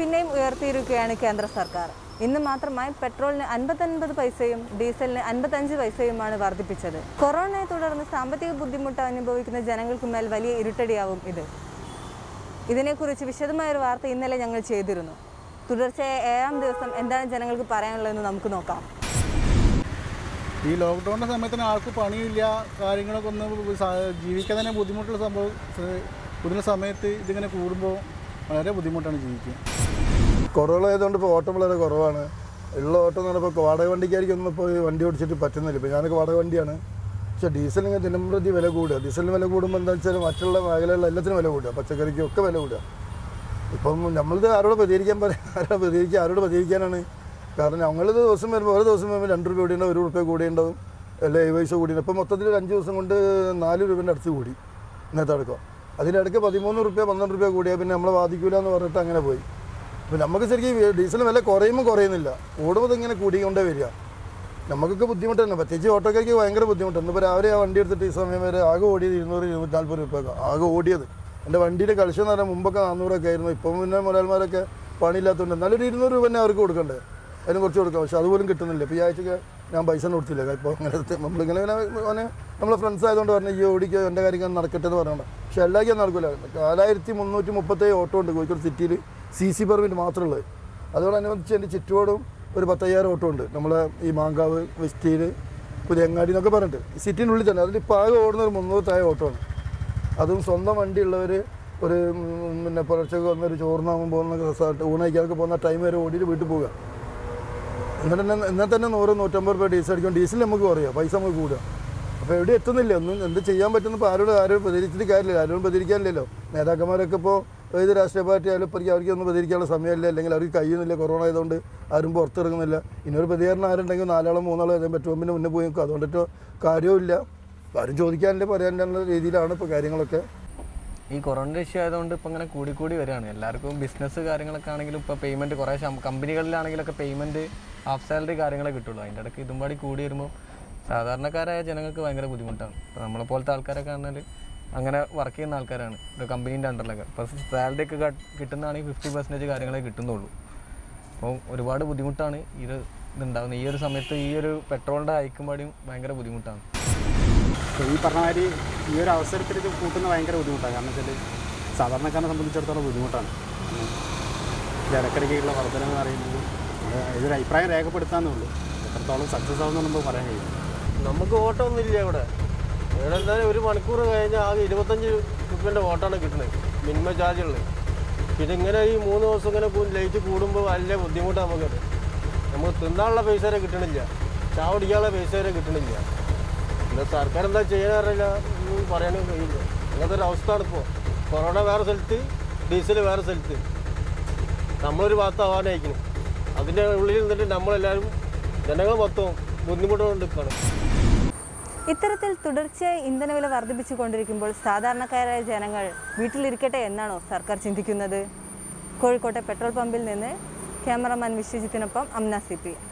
പിന്നെയും ഉയർത്തിയിരിക്കുകയാണ് കേന്ദ്ര സർക്കാർ ഇന്ന് മാത്രമായി പെട്രോളിന് അൻപത്തൊൻപത് പൈസയും ഡീസലിന് അൻപത്തഞ്ച് പൈസയുമാണ് വർദ്ധിപ്പിച്ചത് കൊറോണയെ തുടർന്ന് സാമ്പത്തിക ബുദ്ധിമുട്ട് അനുഭവിക്കുന്ന ജനങ്ങൾക്ക് മേൽ വലിയ ഇരുട്ടടിയാവും ഇത് ഇതിനെക്കുറിച്ച് വിശദമായ ഒരു വാർത്ത ഇന്നലെ ഞങ്ങൾ ചെയ്തിരുന്നു തുടർച്ചയായ ഏഴാം ദിവസം എന്താണ് ജനങ്ങൾക്ക് പറയാനുള്ളതെന്ന് നമുക്ക് നോക്കാം ഈ ലോക്ക്ഡൗണിൻ്റെ സമയത്തിന് ആൾക്ക് പണിയില്ല കാര്യങ്ങളൊക്കെ ഒന്ന് സ- ജീവിക്കാൻ തന്നെ ബുദ്ധിമുട്ടുള്ള സംഭവം സ- കൂടുന്ന സമയത്ത് ഇതിങ്ങനെ കൂടുമ്പോൾ വളരെ ബുദ്ധിമുട്ടാണ് ജീവിക്കുക കൊറോണ ആയതുകൊണ്ട് ഇപ്പോൾ ഓട്ടം വളരെ കുറവാണ് ഉള്ള ഓട്ടം എന്ന് പറഞ്ഞപ്പോൾ വാടക വണ്ടിക്കാർക്കൊന്നും ഇപ്പോൾ ഈ വണ്ടി ഓടിച്ചിട്ട് പറ്റുന്നില്ല ഇപ്പോൾ ഞാനൊക്കെ വാടക വണ്ടിയാണ് പക്ഷേ ഡീസലിന് ദിനം പ്രതി വില കൂടുക ഡീസലിന് വില കൂടുമ്പോൾ എന്താ വെച്ചാൽ മറ്റുള്ള മേഖലകളിൽ എല്ലാത്തിനും വില കൂടുക പച്ചക്കറിക്കും ഒക്കെ വില കൂടുക ഇപ്പം നമ്മളിത് ആരോട് പ്രതികരിക്കാൻ പറയാം ആരോട് പ്രതികരിക്കുക ആരോട് പ്രതികരിക്കാനാണ് കാരണം ഞങ്ങളിത് ദിവസം വരുമ്പോൾ ഓരോ ദിവസം വരുമ്പോൾ രണ്ട് രൂപ കൂടിയുണ്ടാവും ഒരു റുപ്യ കൂടിയുണ്ടാവും അല്ലെ ഏഴ് പൈസ കൂടിയുണ്ടാവും ഇപ്പം മൊത്തത്തിൽ ഒരു അഞ്ച് ദിവസം കൊണ്ട് നാല് രൂപേൻ്റെ അടുത്ത് കൂടി ഇന്നത്തെ അടക്കം അതിനിടയ്ക്ക് പതിമൂന്ന് റുപ്യ പന്ത്രണ്ട് റുപ്യ കൂടിയാൽ പിന്നെ നമ്മളെ ബാധിക്കില്ല എന്ന് പറഞ്ഞിട്ട് അങ്ങനെ പോയി അപ്പോൾ നമുക്ക് ശരിക്കും ഈ ഡീസൽ വില കുറയുമ്പോൾ കുറയുന്നില്ല കൂടുമ്പോൾ ഇങ്ങനെ കൂടിക്കൊണ്ടേ വരിക നമുക്കൊക്കെ ബുദ്ധിമുട്ട് തന്നെ പ്രത്യേകിച്ച് ഓട്ടോക്കാർക്ക് ഭയങ്കര ബുദ്ധിമുട്ടാണ് ഇന്നിപ്പോൾ രാവിലെ ആ വണ്ടി എടുത്തിട്ട് ഈ സമയം വരെ ആകെ ഓടിയത് ഇരുന്നൂറ് ഇരുന്നൂറ്റി നാൽപ്പത് രൂപ ആകെ ഓടിയത് എൻ്റെ വണ്ടിയുടെ കളിച്ചം എന്ന് പറഞ്ഞാൽ മുമ്പൊക്കെ നാനൂറൊക്കെ ആയിരുന്നു ഇപ്പം പിന്നെ മുതലാളിമാരൊക്കെ പണിയില്ലാത്തതുകൊണ്ട് എന്നാലും ഒരു ഇരുന്നൂറ് രൂപ തന്നെ അവർക്ക് കൊടുക്കണ്ടേ അതിന് കുറച്ച് കൊടുക്കാം പക്ഷെ അതുപോലും കിട്ടുന്നില്ല ഇപ്പോൾ ഈ ആഴ്ചക്ക് ഞാൻ പൈസ ഒന്നും കൊടുത്തില്ല ഇപ്പോൾ ഇങ്ങനെ നമ്മളിങ്ങനെ ഇങ്ങനെ ഓനെ നമ്മളെ ഫ്രണ്ട്സ് ആയതുകൊണ്ട് പറഞ്ഞു ഈ ഓടിക്കുക എൻ്റെ കാര്യം നടക്കട്ടെ എന്ന് പറഞ്ഞോണ്ട് പക്ഷെ എല്ലാവർക്കും നടക്കില്ല നാലായിരത്തി മുന്നൂറ്റി മുപ്പത്തേഴ് ഓട്ടോ ഉണ്ട് കോഴിക്കോട് സിറ്റിയിൽ സി സി പെർമിറ്റ് മാത്രമുള്ളത് അതോടനുബന്ധിച്ച് എൻ്റെ ചുറ്റുപാടും ഒരു പത്തയ്യായിരം ഓട്ടോ ഉണ്ട് നമ്മളെ ഈ മാങ്കാവ് വെസ്റ്റീൽ പുതിയങ്ങാടി എന്നൊക്കെ പറഞ്ഞിട്ട് സിറ്റിനുള്ളിൽ തന്നെ അതിൽ ഇപ്പോൾ ആകെ ഓടുന്ന ഒരു മുന്നൂറ്റായ ഓട്ടോ ആണ് അതും സ്വന്തം വണ്ടി ഉള്ളവർ ഒരു ഉം, പിന്നെ പുലർച്ചയ്ക്ക് വന്ന് ഒരു ചോറിനാകുമ്പോൾ പോകുന്ന റിസോർട്ട് ഊണയ്ക്കാനൊക്കെ പോകുന്ന ടൈം വരെ ഓടിയിട്ട് വീട്ടിൽ പോവുക എന്നിട്ട് തന്നെ എന്നാൽ തന്നെ നൂറ് നൂറ്റമ്പത് രൂപ ഡീസൽ അടിക്കും ഡീസൽ നമുക്ക് കുറയുക പൈസ നമുക്ക് കൂടുക അപ്പോൾ എവിടെ എത്തുന്നില്ല ഒന്നും എന്ത് ചെയ്യാൻ പറ്റുന്ന ഇപ്പോൾ ആരോട് ആരും പ്രതികരിച്ചിട്ട് കാര്യമില്ല ആരോടും പ്രതികരിക്കാനില്ലല്ലോ നേതാക്കന്മാരൊക്കെ ഇപ്പോൾ ഏത് രാഷ്ട്രീയ പാർട്ടി ആയാലും ഇപ്പോഴേക്കും അവർക്ക് ഒന്നും പ്രതികരിക്കാനുള്ള സമയമില്ല അല്ലെങ്കിൽ അവർക്ക് കഴിയുന്നില്ല കൊറോണ ആയതുകൊണ്ട് ആരും പുറത്തിറങ്ങുന്നില്ല ഇനിയൊരു പ്രതികരണം ആരുണ്ടെങ്കിൽ നാലാളോ മൂന്നാളോ ഏതെങ്കിലും പറ്റുമ്പോൾ പിന്നെ മുന്നേ പോയി നിൽക്കും അതുകൊണ്ടിട്ട് കാര്യവുമില്ല ആരും ചോദിക്കാനില്ല പറയാനുള്ള രീതിയിലാണ് ഇപ്പോൾ കാര്യങ്ങളൊക്കെ ഈ കൊറോണ ഇഷ്യൂ ആയതുകൊണ്ട് ഇപ്പം ഇങ്ങനെ കൂടി കൂടി വരികയാണ് എല്ലാവർക്കും ബിസിനസ് കാര്യങ്ങളൊക്കെ ആണെങ്കിലും ഇപ്പോൾ പേയ്മെൻറ്റ് കുറേ ശം- കമ്പനികളിലാണെങ്കിലൊക്കെ പേയ്മെൻറ്റ് ഹാഫ് സാലറി കാര്യങ്ങളെ കിട്ടുള്ളൂ അതിൻ്റെ ഇടയ്ക്ക് ഇതും പാടി കൂടി വരുമ്പോൾ സാധാരണക്കാരായ ജനങ്ങൾക്ക് ഭയങ്കര ബുദ്ധിമുട്ടാണ് ഇപ്പോൾ നമ്മളെ പോലത്തെ ആൾക്കാരൊക്കെ പറഞ്ഞാൽ അങ്ങനെ വർക്ക് ചെയ്യുന്ന ആൾക്കാരാണ് ഒരു കമ്പനീൻ്റെ അണ്ടറിലൊക്കെ ഇപ്പോൾ സാലറി ഒക്കെ കട്ട് കിട്ടുന്നതാണെങ്കിൽ ഫിഫ്റ്റി പെർസെൻറ്റേജ് കാര്യങ്ങളെ കിട്ടുന്നുള്ളൂ അപ്പോൾ ഒരുപാട് ബുദ്ധിമുട്ടാണ് ഇത് ഇതുണ്ടാകുന്നത് ഈ ഒരു സമയത്ത് ഈ ഒരു പെട്രോളിൻ്റെ ഹൈക്കുമ്പാടിയും ഭയങ്കര ബുദ്ധിമുട്ടാണ് ഈ പറഞ്ഞ മാതിരി ഈ ഒരു അവസരത്തിൽ ഇത് കൂട്ടുന്ന ഭയങ്കര ബുദ്ധിമുട്ടാണ് കാരണം വെച്ചാൽ സാധാരണക്കാരനെ സംബന്ധിച്ചിടത്തോളം ബുദ്ധിമുട്ടാണ് ഉം. ഇത് ഇടയ്ക്കിടയ്ക്കുള്ള വർധന എന്ന് പറയുന്നത് അത് ഇതൊരു അഭിപ്രായം രേഖപ്പെടുത്താന്നേ ഉള്ളൂ എത്രത്തോളം സക്സസ് ആവുമെന്ന് നമുക്ക് പറയാൻ കഴിയും നമുക്ക് ഓട്ടം ഒന്നുമില്ല ഇവിടെ ഇവിടെ എന്തായാലും ഒരു മണിക്കൂർ കഴിഞ്ഞാൽ ആകെ ഇരുപത്തഞ്ച് റുപ്യൻ്റെ ഓട്ടമാണ് കിട്ടുന്നത് മിനിമം ചാർജ് ഉള്ളത് പിന്നെ ഇങ്ങനെ ഈ മൂന്ന് ദിവസം ഇങ്ങനെ ലൈറ്റ് കൂടുമ്പോൾ വലിയ ബുദ്ധിമുട്ടാണ് നമുക്ക് നമുക്ക് തിന്നാനുള്ള പൈസ വരെ കിട്ടണില്ല ചാവടിക്കാനുള്ള പൈസ വരെ കിട്ടണില്ല പിന്നെ സർക്കാർ എന്താ ചെയ്യാനറിയില്ല ഒന്നും പറയാനും കഴിയില്ല അങ്ങനത്തെ ഒരു അവസ്ഥയാണ് ഇപ്പോൾ കൊറോണ വേറെ സ്ഥലത്ത് ഡീസൽ വേറെ സ്ഥലത്ത് നമ്മളൊരു ഭാഗത്താവാനായിരിക്കണം അതിൻ്റെ ഉള്ളിൽ നിന്നിട്ട് നമ്മളെല്ലാവരും ജനങ്ങൾ മൊത്തം ബുദ്ധിമുട്ടുകൊണ്ട് നിൽക്കുകയാണ് ഇത്തരത്തിൽ തുടർച്ചയായി ഇന്ധനവില വർദ്ധിപ്പിച്ചു കൊണ്ടിരിക്കുമ്പോൾ സാധാരണക്കാരായ ജനങ്ങൾ വീട്ടിലിരിക്കട്ടെ എന്നാണോ സർക്കാർ ചിന്തിക്കുന്നത് കോഴിക്കോട്ടെ പെട്രോൾ പമ്പിൽ നിന്ന് ക്യാമറമാൻ വിശ്വജിത്തിനൊപ്പം അംന സി പി